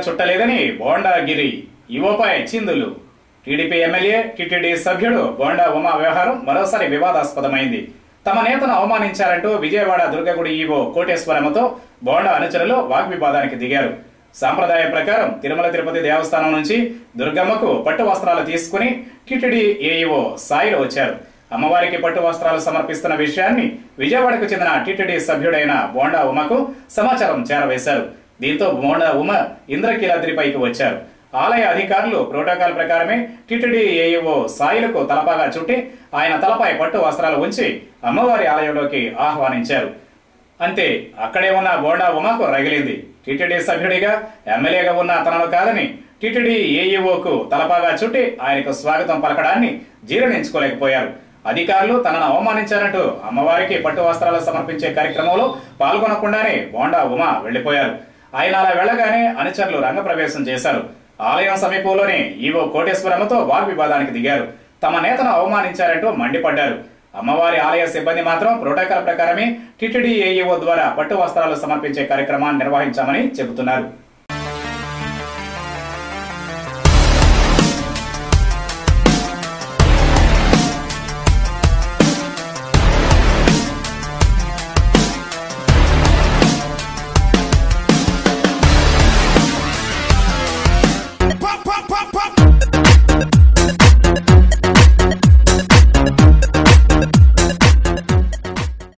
చుట్టలేదని బోండాగిరి యువపై చిందులు TDP MLA TTD సభ్యుడు బోండా ఉమా వ్యవహారం మరోసారి వివాదాస్పదమైంది తమ నేతను అవమానించారంటూ విజయవాడ దుర్గగుడి ఈవో కోటేశ్వరమ్మతో బోండా అనుచరులు వాగ్వివాదానికి దిగారు సాంప్రదాయం ప్రకారం తిరుమల తిరుపతి దేవస్థానం నుంచి దుర్గమ్మకు పట్టు వస్త్రాలు తీసుకుని టీటీడీ ఏఈఓ సాయిలు వచ్చారు అమ్మవారికి పట్టు వస్త్రాలు సమర్పిస్తున్న విషయాన్ని విజయవాడకు చెందిన టీటీడీ సభ్యుడైన బోండా ఉమకు సమాచారం చేరవేశారు దీంతో బోండా ఉమ ఇంద్రకీలాద్రిపైకి వచ్చారు ఆలయ అధికారులు ప్రోటోకాల్ ప్రకారమే టీటీడీ ఏఈఓ సాయిలకు తలపాగా చుట్టి ఆయన తలపై పట్టు వస్త్రాలు ఉంచి అమ్మవారి ఆలయంలోకి ఆహ్వానించారు అంతే అక్కడే ఉన్న బోండా ఉమాకు రగిలింది టీటీడీ సభ్యుడిగా ఎమ్మెల్యేగా ఉన్న తనను కాదని టీటీడీ ఏఈఓకు తలపాగా చుట్టి ఆయనకు స్వాగతం పలకడాన్ని జీర్ణించుకోలేకపోయారు అధికారులు తనను అవమానించారంటూ అమ్మవారికి పట్టు వస్త్రాలు సమర్పించే కార్యక్రమంలో పాల్గొనకుండానే బోండా ఉమా వెళ్లిపోయారు ఆయన అలా వెళ్లగానే అనుచరులు రంగప్రవేశం చేశారు ఆలయం సమీపంలోనే ఈవో కోటేశ్వరమ్మతో వాగ్వివాదానికి దిగారు తమ నేతను అవమానించారంటూ మండిపడ్డారు అమ్మవారి ఆలయ సిబ్బంది మాత్రం ప్రోటోకాల్ ప్రకారమే టీటీడీ ఏఈఓ ద్వారా పట్టు వస్త్రాలు సమర్పించే కార్యక్రమాన్ని నిర్వహించామని చెబుతున్నారు